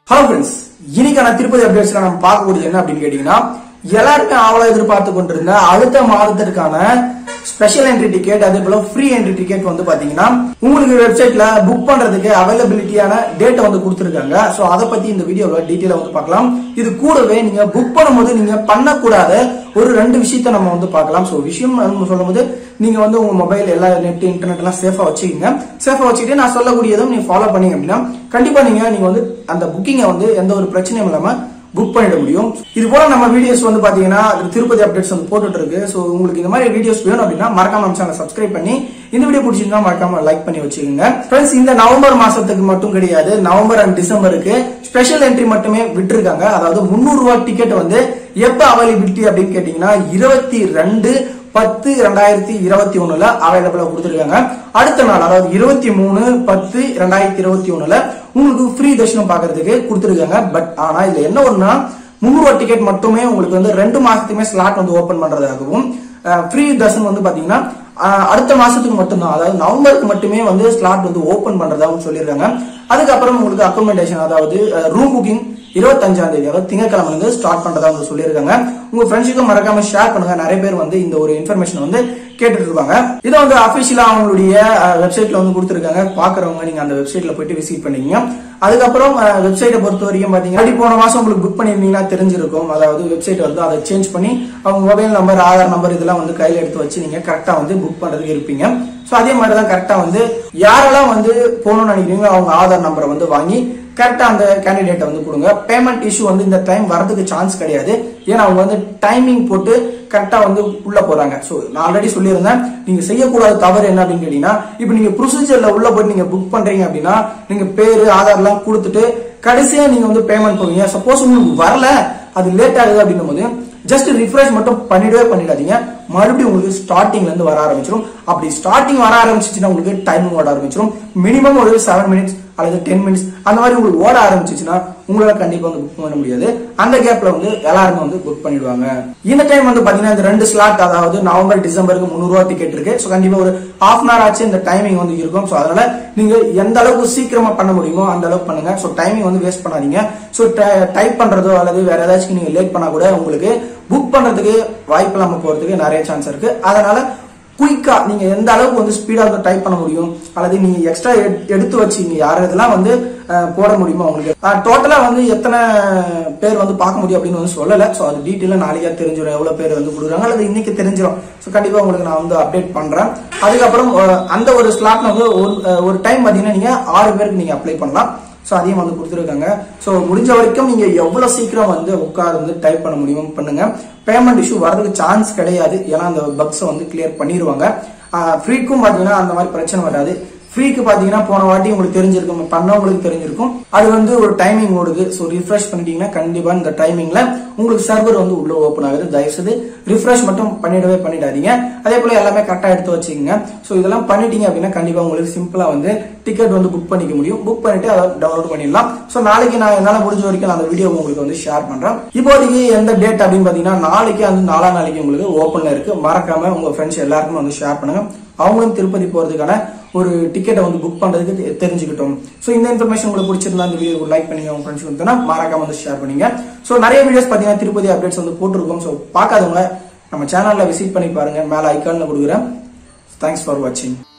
hello friends இன்னைக்கான திருப்பதி அப்டேட்ஸ்ல நம்ம பார்க்கக்கூடியது என்ன அப்படின்னு கேட்டீங்கன்னா எல்லாருமே ஆவலா எதிர்பார்த்து கொண்டிருந்த அடுத்த மாதத்திற்கான ஸ்பெஷல் என்ட்ரி டிக்கெட் அதே போல ஃப்ரீ என்ட்ரி டிக்கெட் வந்து பாத்தீங்கன்னா உங்களுக்கு வெப்சைட்ல புக் பண்றதுக்கு அவைலபிலிட்டியான டேட்டை வந்து கொடுத்துருக்காங்க சோ அதை பத்தி இந்த வீடியோல டீட்டெயிலா வந்து பார்க்கலாம் இது கூடவே நீங்க புக் பண்ணும்போது நீங்க பண்ணக்கூடாத ஒரு ரெண்டு விஷயத்த நம்ம வந்து பார்க்கலாம் சோ விஷயம் நம்ம சொல்லும்போது நீங்க வந்து உங்க மொபைல் எல்லா நெட் இன்டர்நெட் எல்லாம் சேஃபா வச்சுக்கோங்க சேஃபா வச்சுக்கிட்டு நான் சொல்லக்கூடியதும் நீங்க ஃபாலோ பண்ணீங்க அப்படின்னா கண்டிப்பா நீங்க நீங்க வந்து அந்த புக்கிங்கை வந்து எந்த ஒரு பிரச்சனையும் இல்லாம புக் பண்ணிட முடியும் இது போல நம்ம வீடியோஸ் வந்து பாத்தீங்கன்னா அது திருப்பதி அப்டேட்ஸ் வந்து போட்டுட்டு இருக்கு சோ உங்களுக்கு இந்த மாதிரி வீடியோஸ் வேணும் அப்படின்னா மறக்காம நம்ம சேனல் சப்ஸ்கிரைப் பண்ணி இந்த வீடியோ பிடிச்சிருந்தா மறக்காம லைக் பண்ணி வச்சுக்கோங்க ஃப்ரெண்ட்ஸ் இந்த நவம்பர் மாசத்துக்கு மட்டும் கிடையாது நவம்பர் அண்ட் டிசம்பருக்கு ஸ்பெஷல் என்ட்ரி மட்டுமே விட்டுருக்காங்க அதாவது முந்நூறு ரூபாய் டிக்கெட் வந்து எப்ப அவைலபிலிட்டி அப்படின்னு கேட்டீங்கன்னா இருபத்தி ரெண்டு பத்து ரெண்டாயிரத்தி இருபத்தி ஒண்ணுல அவைலபிளா கொடுத்துருக்காங்க அடுத்த நாள் அதாவது இருபத்தி மூணு பத்து ரெண்டாயிரத்தி இருபத்தி ஒண்ணுல உங்களுக்கு ஃப்ரீ தர்ஷனம் பாக்குறதுக்கு கொடுத்துருக்காங்க பட் ஆனா இதுல என்ன ஒண்ணுனா முந்நூறு டிக்கெட் மட்டுமே உங்களுக்கு வந்து ரெண்டு மாசத்துக்குமே ஸ்லாட் வந்து ஓபன் பண்றதாகவும் ஃப்ரீ தர்ஷன் வந்து பாத்தீங்கன்னா அஹ், அடுத்த மாசத்துக்கு மட்டும்தான் அதாவது நவம்பருக்கு மட்டுமே வந்து ஸ்லாட் வந்து ஓபன் பண்றதாகவும் சொல்லியிருக்காங்க அதுக்கப்புறம் உங்களுக்கு அக்கோமடேஷன் அதாவது ரூம் புக்கிங் இருபத்தஞ்சாம் தேதி அதாவது திங்கட்கிழமை வந்து ஸ்டார்ட் பண்றதா வந்து சொல்லியிருக்காங்க உங்க ஃப்ரெண்ட்ஸுக்கும் மறக்காம ஷேர் பண்ணுங்க நிறைய பேர் வந்து இந்த ஒரு இன்ஃபர்மேஷன் வந்து கேட்டுட்டு இருப்பாங்க இதை வந்து அபிஷியலா அவங்களுடைய வெப்சைட்ல வந்து கொடுத்துருக்காங்க பாக்குறவங்க நீங்க அந்த வெப்சைட்ல போயிட்டு விசிட் பண்ணிக்கங்க அதுக்கப்புறம் வெப்சைட்டை பொறுத்த வரைக்கும் பாத்தீங்கன்னா அப்படி போன மாசம் உங்களுக்கு புக் பண்ணிருந்தீங்கன்னா தெரிஞ்சிருக்கும் அதாவது வெப்சைட் வந்து அதை சேஞ்ச் பண்ணி அவங்க மொபைல் நம்பர் ஆதார் நம்பர் இதெல்லாம் வந்து கையில எடுத்து வச்சு நீங்க கரெக்டா வந்து புக் பண்றதுக்கு இருப்பீங்க சோ அதே மாதிரி தான் கரெக்டா வந்து யாரெல்லாம் வந்து போகணும்னு நினைக்கிறீங்களோ அவங்க ஆதார் நம்பரை வந்து வாங்கி கரெக்டா அந்த கேண்டிடேட்டை வந்து கொடுங்க பேமெண்ட் இஷ்யூ வந்து இந்த டைம் வரதுக்கு சான்ஸ் கிடையாது ஏன்னா அவங்க வந்து டைமிங் போட்டு கரெக்டா வந்து உள்ள போறாங்க சோ நான் ஆல்ரெடி சொல்லியிருந்தேன் நீங்க செய்யக்கூடாத தவறு என்ன அப்படின்னு கேட்டீங்கன்னா இப்போ நீங்க ப்ரொசீஜர்ல உள்ள போயிட்டு நீங்க புக் பண்றீங்க அப்படின்னா நீங்க பேரு ஆதார் எல்லாம் கொடுத்துட்டு கடைசியா நீங்க வந்து பேமெண்ட் பண்ணுவீங்க சப்போஸ் உங்களுக்கு வரல அது லேட் ஆகுது அப்படின்னும் போது ஜஸ்ட் ரிஃப்ரெஷ் மட்டும் பண்ணிடவே பண்ணிடாதீங்க மறுபடியும் உங்களுக்கு ஸ்டார்டிங்ல இருந்து வர ஆரம்பிச்சிடும் அப்படி ஸ்டார்டிங் வர ஆரம்பிச்சிச்சுன்னா உங்களுக்கு டைம் ஓட ஆரம்பிச்சிடும் மினிமம் ஒரு செவன் மினிட்ஸ் அல்லது டென் மினிட்ஸ் அந்த மாதிரி உங்களுக்கு ஓட ஆரம்பிச்சிச்சுன்னா உங்களால கண்டிப்பா வந்து புக் பண்ண முடியாது அந்த கேப்ல வந்து எல்லாருமே வந்து புக் பண்ணிடுவாங்க இந்த டைம் வந்து பாத்தீங்கன்னா இந்த ரெண்டு ஸ்லாட் அதாவது நவம்பர் டிசம்பருக்கு முந்நூறு ரூபா டிக்கெட் இருக்கு ஸோ கண்டிப்பா ஒரு ஹாஃப் அன் ஹவர் ஆச்சு இந்த டைமிங் வந்து இருக்கும் ஸோ அதனால நீங்க எந்த அளவுக்கு சீக்கிரமா பண்ண முடியுமோ அந்த அளவுக்கு பண்ணுங்க ஸோ டைமிங் வந்து வேஸ்ட் பண்ணாதீங்க ஸோ டைப் பண்றதோ அல்லது வேற ஏதாச்சும் நீங்க லேட் பண்ணா கூட உங்களுக்கு புக் பண்றதுக்கு வாய்ப்பு இல்லாம போறதுக்கு நிறைய சான்ஸ் இருக்கு அதனால குயிக்கா நீங்க எந்த அளவுக்கு வந்து ஸ்பீடா வந்து டைப் பண்ண முடியும் அல்லது நீங்க எக்ஸ்ட்ரா எடுத்து வச்சு நீங்க யார் இதெல்லாம் வந்து அஹ், போட முடியுமோ உங்களுக்கு டோட்டலா வந்து எத்தனை பேர் வந்து பார்க்க முடியும் அப்படின்னு வந்து சொல்லல ஸோ அது டீட்டெயிலாக நாளைக்கா தெரிஞ்சிடும் எவ்வளவு பேர் வந்து கொடுக்குறாங்க அல்லது இன்னைக்கு தெரிஞ்சிடும் ஸோ கண்டிப்பா உங்களுக்கு நான் வந்து அப்டேட் பண்றேன் அதுக்கப்புறம் அஹ், அந்த ஒரு ஸ்லாட்ல வந்து ஒரு அஹ், ஒரு டைம் பாத்தீங்கன்னா நீங்க ஆறு பேருக்கு நீங்க அப்ளை பண்ணலாம் ஸோ அதையும் வந்து கொடுத்துருக்காங்க ஸோ முடிஞ்ச வரைக்கும் நீங்க எவ்வளவு சீக்கிரம் வந்து உட்கார்ந்து வந்து டைப் பண்ண முடியுமோ பண்ணுங்க பேமெண்ட் இஷ்யூ வரதுக்கு சான்ஸ் கிடையாது ஏன்னா அந்த பக்ஸை வந்து கிளியர் பண்ணிடுவாங்க ஃப்ரீக்கும் பார்த்தீங்கன்னா அந்த மாதிரி பிரச்சனை வராது ஃப்ரீக்கு பார்த்தீங்கன்னா போன வாட்டி உங்களுக்கு தெரிஞ்சிருக்கும் பண்ணவங்களுக்கு தெரிஞ்சிருக்கும் அது வந்து ஒரு டைமிங் ஓடுது ஸோ ரிஃப்ரெஷ் பண்ணிட்டீங்கன்னா கண்டிப்பா இந்த டைமிங்ல உங்களுக்கு சர்வர் வந்து உள்ள ஓப்பன் ஆகுது தயவுசெய்து ரிஃப்ரெஷ் மட்டும் பண்ணிடவே பண்ணிடாதீங்க அதே போல எல்லாமே கரெக்டா எடுத்து வச்சுக்கோங்க ஸோ இதெல்லாம் பண்ணிட்டீங்க அப்படின்னா கண்டிப்பா உங்களுக்கு சிம்பிளா வந்து டிக்கெட் வந்து புக் பண்ணிக்க முடியும் புக் பண்ணிட்டு அதை டவுன்லோட் பண்ணிடலாம் ஸோ நாளைக்கு நான் என்னால முடிஞ்ச வரைக்கும் நான் அந்த வீடியோ உங்களுக்கு வந்து ஷேர் பண்றேன் இப்போதைக்கு எந்த டேட் அப்படின்னு பாத்தீங்கன்னா நாளைக்கு அந்த நாலா நாளைக்கு உங்களுக்கு ஓப்பன்ல இருக்கு மறக்காம உங்க ஃப்ரெண்ட்ஸ் எல்லாருக்கும் வந்து ஷேர் பண்ணுங்க அவங்களும் திருப்பதி போறதுக்கான ஒரு டிக்கெட்டை வந்து புக் பண்றதுக்கு தெ- தெரிஞ்சுக்கிட்டோம் ஸோ இந்த இன்ஃபர்மேஷன் உங்களுக்கு பிடிச்சிருந்தா இந்த வீடியோ லைக் பண்ணி உங்க ஃப்ரெண்ட்ஸ் வந்து மறக்காம வந்து ஷேர் பண்ணுங்க ஸோ நிறைய வீடியோஸ் பார்த்தீங்கன்னா திருப்பதி அப்டேட்ஸ் வந்து போட்டிருக்கோம் ஸோ பார்க்காதவங்க நம்ம சேனல்ல விசிட் பண்ணி பாருங்க மேல ஐக்கான்ல கொடுக்குறேன் தேங்க்ஸ் ஃபார் வாட்சிங்